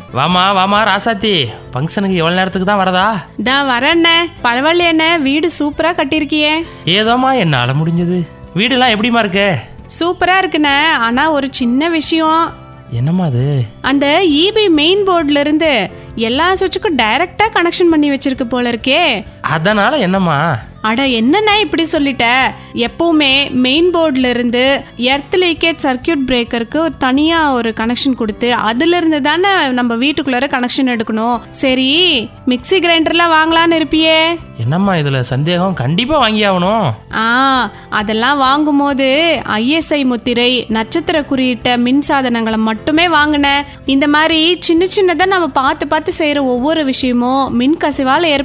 வாமா வாமா ராசாத்தி ஃபங்க்ஷனுக்கு எவ்வளோ நேரத்துக்கு தான் வரதா தான் வரண்ணே பரவாயில்லையண்ணே வீடு சூப்பரா கட்டியிருக்கியே ஏதோமா என்னால் முடிஞ்சது வீடுலாம் எப்படிமா இருக்கு சூப்பரா இருக்குண்ணே ஆனா ஒரு சின்ன விஷயம் என்னம்மா அது அந்த இபி மெயின் போர்டுல இருந்து எல்லா சுவிட்சுக்கும் டைரக்டா கனெக்ஷன் பண்ணி வச்சிருக்கு போல இருக்கே அதனால என்னம்மா அட என்னண்ணே இப்படி சொல்லிட்ட எப்பவுமே மெயின் போர்டுல இருந்து எர்த் லீக்கேஜ் சர்க்கியூட் பிரேக்கருக்கு ஒரு தனியா ஒரு கனெக்ஷன் கொடுத்து அதுல இருந்து தானே நம்ம வீட்டுக்குள்ளார கனெக்ஷன் எடுக்கணும் சரி மிக்ஸி கிரைண்டர்லாம் வாங்கலான்னு இருப்பியே என்னம்மா இதில் சந்தேகம் கண்டிப்பாக வாங்கி ஆகணும் ஆ அதெல்லாம் வாங்கும்போது ஐஎஸ்ஐ முத்திரை நட்சத்திர குறியிட்ட மின் சாதனங்களை மட்டுமே வாங்கினேன் இந்த மாதிரி சின்ன சின்னதா நம்ம பார்த்து பார்த்து செய்யற ஒவ்வொரு விஷயமும் மின் கசிவால் ஏற்ப